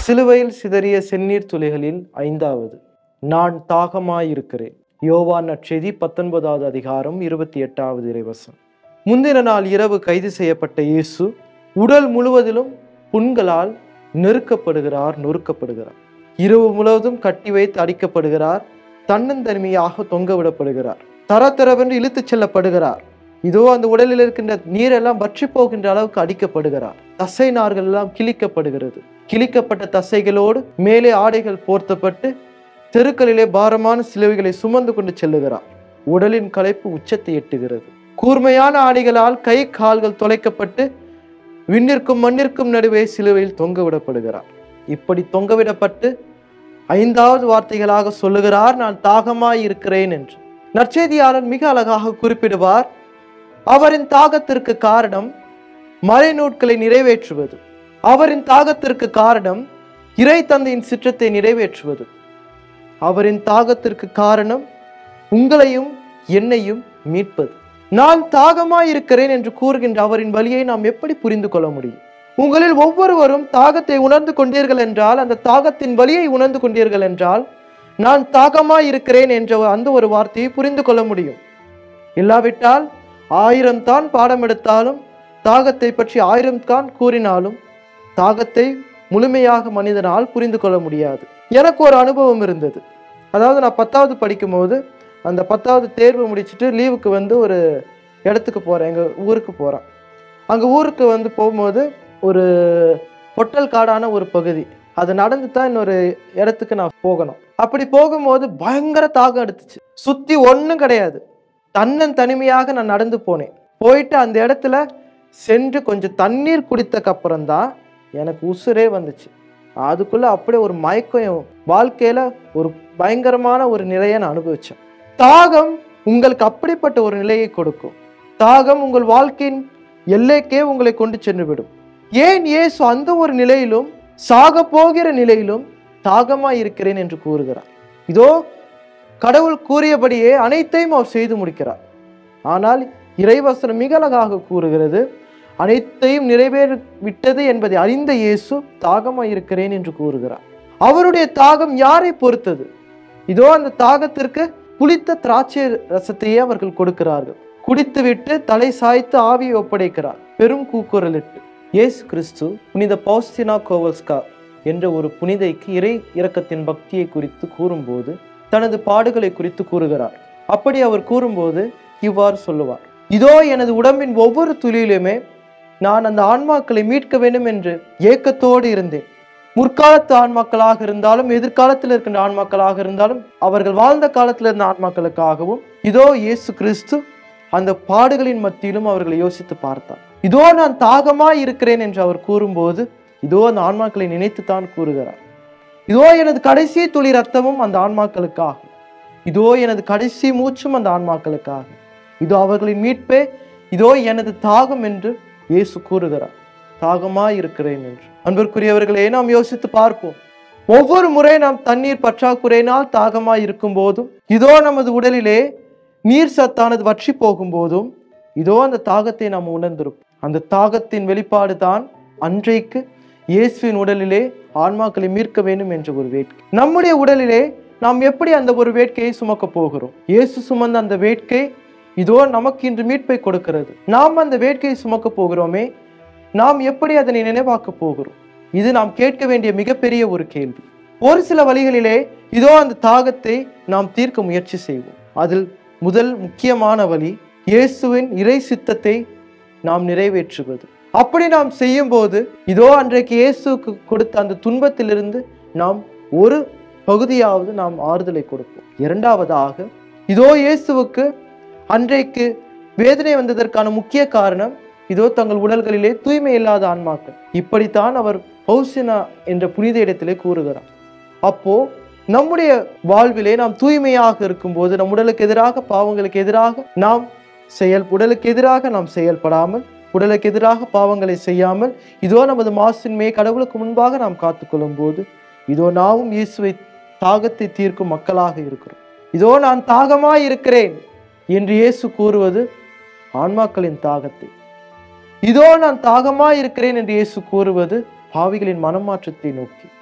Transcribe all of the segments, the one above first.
சிலுவையில் சிதறிய செந்நீர் துளிகளில் ஐந்தாவது நான் தாகமாயிருக்கிறேன் யோவான் நற்செய்தி பத்தொன்பதாவது அதிகாரம் இருபத்தி எட்டாவது இறைவசம் முந்தின நாள் இரவு கைது செய்யப்பட்ட இயேசு உடல் முழுவதிலும் புண்களால் நெருக்கப்படுகிறார் நொறுக்கப்படுகிறார் இரவு முழுவதும் கட்டி வைத்து அடிக்கப்படுகிறார் தன்னந்தனிமையாக தொங்க விடப்படுகிறார் தரத்தரவென்று இழுத்துச் செல்லப்படுகிறார் இதோ அந்த உடலில் இருக்கின்ற நீரெல்லாம் வற்றி போகின்ற அளவுக்கு அடிக்கப்படுகிறார் தசை நார்கள் எல்லாம் கிழிக்கப்படுகிறது கிழிக்கப்பட்ட தசைகளோடு மேலே ஆடைகள் போர்த்தப்பட்டு தெருக்களிலே பாரமான சிலுவைகளை சுமந்து கொண்டு செல்லுகிறார் உடலின் களைப்பு உச்சத்தை எட்டுகிறது கூர்மையான ஆடைகளால் கை கால்கள் தொலைக்கப்பட்டு விண்ணிற்கும் மண்ணிற்கும் நடுவே சிலுவையில் தொங்க விடப்படுகிறார் இப்படி தொங்கவிடப்பட்டு ஐந்தாவது வார்த்தைகளாக சொல்லுகிறார் நான் தாகமாய் இருக்கிறேன் என்று நற்செய்தியாளர் மிக அழகாக குறிப்பிடுவார் அவரின் தாகத்திற்கு காரணம் மறைநூட்களை நிறைவேற்றுவது அவரின் தாகத்திற்கு காரணம் இறை தந்தையின் சிற்றத்தை நிறைவேற்றுவது அவரின் தாகத்திற்கு காரணம் உங்களையும் என்னையும் மீட்பது நான் தாகமாய் இருக்கிறேன் என்று கூறுகின்ற அவரின் வழியை நாம் எப்படி புரிந்து கொள்ள முடியும் உங்களில் ஒவ்வொருவரும் தாகத்தை உணர்ந்து கொண்டீர்கள் என்றால் அந்த தாகத்தின் வழியை உணர்ந்து கொண்டீர்கள் என்றால் நான் தாகமாய் இருக்கிறேன் என்ற அந்த ஒரு வார்த்தையை புரிந்து கொள்ள முடியும் இல்லாவிட்டால் ஆயிரம் தான் பாடம் எடுத்தாலும் தாகத்தை பற்றி ஆயிரம் தான் கூறினாலும் தாகத்தை முழுமையாக மனிதனால் புரிந்து கொள்ள முடியாது எனக்கு ஒரு அனுபவம் இருந்தது அதாவது நான் பத்தாவது படிக்கும்போது அந்த பத்தாவது தேர்வு முடிச்சுட்டு லீவுக்கு வந்து ஒரு இடத்துக்கு போகிறேன் எங்கள் ஊருக்கு போகிறேன் அங்கே ஊருக்கு வந்து போகும்போது ஒரு பொட்டல் காடான ஒரு பகுதி அது நடந்து தான் இன்னொரு இடத்துக்கு நான் போகணும் அப்படி போகும்போது பயங்கர தாகம் எடுத்துச்சு சுற்றி ஒன்றும் கிடையாது தன்னன் தனிமையாக நான் நடந்து போனேன் போயிட்டு அந்த இடத்துல சென்று கொஞ்சம் தண்ணீர் குடித்தக்கப்புறம் தான் எனக்கு உசுரே வந்துச்சு அதுக்குள்ள அப்படியே ஒரு மயக்கம் என் வாழ்க்கையில ஒரு பயங்கரமான ஒரு நிலையை நான் அனுபவிச்சேன் தாகம் உங்களுக்கு அப்படிப்பட்ட ஒரு நிலையை கொடுக்கும் தாகம் உங்கள் வாழ்க்கையின் எல்லைக்கே உங்களை கொண்டு சென்று விடும் ஏன் இயேசு அந்த ஒரு நிலையிலும் சாக போகிற நிலையிலும் தாகமாய் இருக்கிறேன் என்று கூறுகிறார் இதோ கடவுள் கூறியபடியே அனைத்தையும் அவர் செய்து முடிக்கிறார் ஆனால் இறைவசனம் மிக அழகாக கூறுகிறது அனைத்தையும் நிறைவேறி விட்டது என்பதை அறிந்த இயேசு தாகமாய் இருக்கிறேன் என்று கூறுகிறார் அவருடைய தாகம் யாரை பொறுத்தது இதோ அந்த தாகத்திற்கு புளித்த திராட்சை ரசத்தையே அவர்கள் கொடுக்கிறார்கள் குடித்துவிட்டு தலை சாய்த்து ஆவியை ஒப்படைக்கிறார் பெரும் கூக்குரலிட்டு இயேசு கிறிஸ்து புனித பௌஸ்தினா கோவல்ஸ்கா என்ற ஒரு புனிதைக்கு இறை இரக்கத்தின் பக்தியை குறித்து கூறும்போது தனது பாடுகளை குறித்து கூறுகிறார் அப்படி அவர் கூறும்போது இவ்வாறு சொல்லுவார் இதோ எனது உடம்பின் ஒவ்வொரு துளியிலுமே நான் அந்த ஆன்மாக்களை மீட்க வேண்டும் என்று ஏக்கத்தோடு இருந்தேன் முற்காலத்து ஆன்மாக்களாக இருந்தாலும் எதிர்காலத்தில் இருக்கின்ற ஆன்மாக்களாக இருந்தாலும் அவர்கள் வாழ்ந்த காலத்தில் இருந்த ஆன்மாக்களுக்காகவும் இதோ இயேசு கிறிஸ்து அந்த பாடுகளின் மத்தியிலும் அவர்களை யோசித்து பார்த்தார் இதோ நான் தாகமாய் இருக்கிறேன் என்று அவர் கூறும்போது இதோ அந்த ஆன்மாக்களை நினைத்து தான் கூறுகிறார் இதோ எனது கடைசி துளி ரத்தமும் அந்த ஆன்மாக்களுக்காக இதோ எனது கடைசி மூச்சும் அந்த ஆன்மாக்களுக்காக இதோ அவர்களின் மீட்பே இதோ எனது தாகம் என்று இயேசு கூறுகிறார் தாகமாய் இருக்கிறேன் என்று அன்பிற்குரியவர்களே நாம் யோசித்து பார்ப்போம் ஒவ்வொரு முறை நாம் தண்ணீர் பற்றாக்குறையினால் தாகமாய் இருக்கும் போதும் இதோ நமது உடலிலே நீர் சத்தானது வற்றி போகும் போதும் இதோ அந்த தாகத்தை நாம் உணர்ந்திருப்போம் அந்த தாகத்தின் வெளிப்பாடு தான் அன்றைக்கு இயேசுவின் உடலிலே ஆன்மாக்களை மீட்க வேண்டும் என்ற ஒரு வேட்கை நம்முடைய உடலிலே நாம் எப்படி அந்த ஒரு வேட்கையை சுமக்க போகிறோம் இயேசு சுமந்த அந்த வேட்கை இதோ நமக்கு இன்று மீட்பை கொடுக்கிறது நாம் அந்த வேட்கையை சுமக்க போகிறோமே நாம் எப்படி அதனை நினைவாக்க போகிறோம் இது நாம் கேட்க வேண்டிய மிகப்பெரிய ஒரு கேள்வி ஒரு சில வழிகளிலே இதோ அந்த தாகத்தை நாம் தீர்க்க முயற்சி செய்வோம் அதில் முதல் முக்கியமான வழி இயேசுவின் இறை சித்தத்தை நாம் நிறைவேற்றுவது அப்படி நாம் செய்யும்போது இதோ அன்றைக்கு இயேசுக்கு கொடுத்த அந்த துன்பத்திலிருந்து நாம் ஒரு பகுதியாவது நாம் ஆறுதலை கொடுப்போம் இரண்டாவதாக இதோ இயேசுவுக்கு அன்றைக்கு வேதனை வந்ததற்கான முக்கிய காரணம் இதோ தங்கள் உடல்களிலே தூய்மை இல்லாத ஆன்மாக்கள் இப்படித்தான் அவர் பௌசினா என்ற புனித இடத்திலே கூறுகிறார் அப்போ நம்முடைய வாழ்விலே நாம் தூய்மையாக இருக்கும்போது நம் உடலுக்கு எதிராக பாவங்களுக்கு எதிராக நாம் செயல் உடலுக்கு எதிராக நாம் செயல்படாமல் உடலுக்கு எதிராக பாவங்களை செய்யாமல் இதோ நமது மாசின்மையை கடவுளுக்கு முன்பாக நாம் காத்துக்கொள்ளும் போது இதோ நாமும் இயேசுவை தாகத்தை தீர்க்கும் மக்களாக இருக்கிறோம் இதோ நான் தாகமாய் இருக்கிறேன் என்று இயேசு கூறுவது ஆன்மாக்களின் தாகத்தை இதோ நான் தாகமாய் இருக்கிறேன் என்று இயேசு கூறுவது பாவிகளின் மனமாற்றத்தை நோக்கி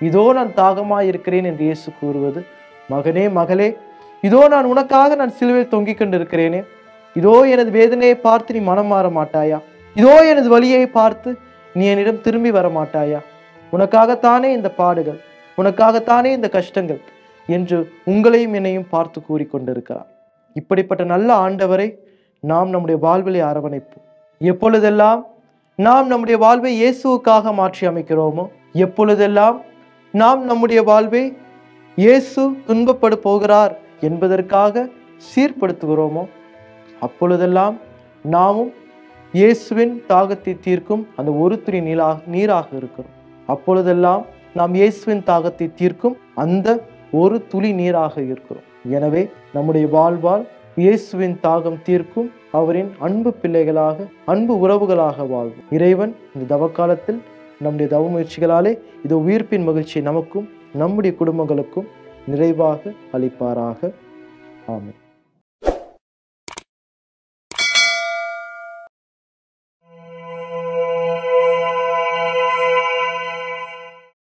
இதோ நான் தாகமாய் இருக்கிறேன் என்று இயேசு கூறுவது மகனே மகளே இதோ நான் உனக்காக நான் சிலுவையில் தொங்கிக் கொண்டிருக்கிறேனே இதோ எனது வேதனையை பார்த்து நீ மனம் மாற மாட்டாயா இதோ எனது வழியை பார்த்து நீ என்னிடம் திரும்பி வர மாட்டாயா உனக்காகத்தானே இந்த பாடுகள் உனக்காகத்தானே இந்த கஷ்டங்கள் என்று உங்களையும் என்னையும் பார்த்து கூறிக்கொண்டிருக்கிறார் இப்படிப்பட்ட நல்ல ஆண்டவரை நாம் நம்முடைய வாழ்விலை அரவணைப்போம் எப்பொழுதெல்லாம் நாம் நம்முடைய வாழ்வை இயேசுவுக்காக மாற்றி அமைக்கிறோமோ எப்பொழுதெல்லாம் நாம் நம்முடைய வாழ்வை இயேசு துன்பப்பட போகிறார் என்பதற்காக சீர்படுத்துகிறோமோ அப்பொழுதெல்லாம் நாமும் இயேசுவின் தாகத்தை தீர்க்கும் அந்த ஒரு துணி நீராக நீராக இருக்கிறோம் அப்பொழுதெல்லாம் நாம் இயேசுவின் தாகத்தை தீர்க்கும் அந்த ஒரு துளி நீராக இருக்கிறோம் எனவே நம்முடைய வாழ்வால் இயேசுவின் தாகம் தீர்க்கும் அவரின் அன்பு பிள்ளைகளாக அன்பு உறவுகளாக வாழ்வோம் இறைவன் இந்த தவக்காலத்தில் நம்முடைய தவ முயற்சிகளாலே இது உயிர்ப்பின் மகிழ்ச்சியை நமக்கும் நம்முடைய குடும்பங்களுக்கும் நிறைவாக அளிப்பாராக ஆமென்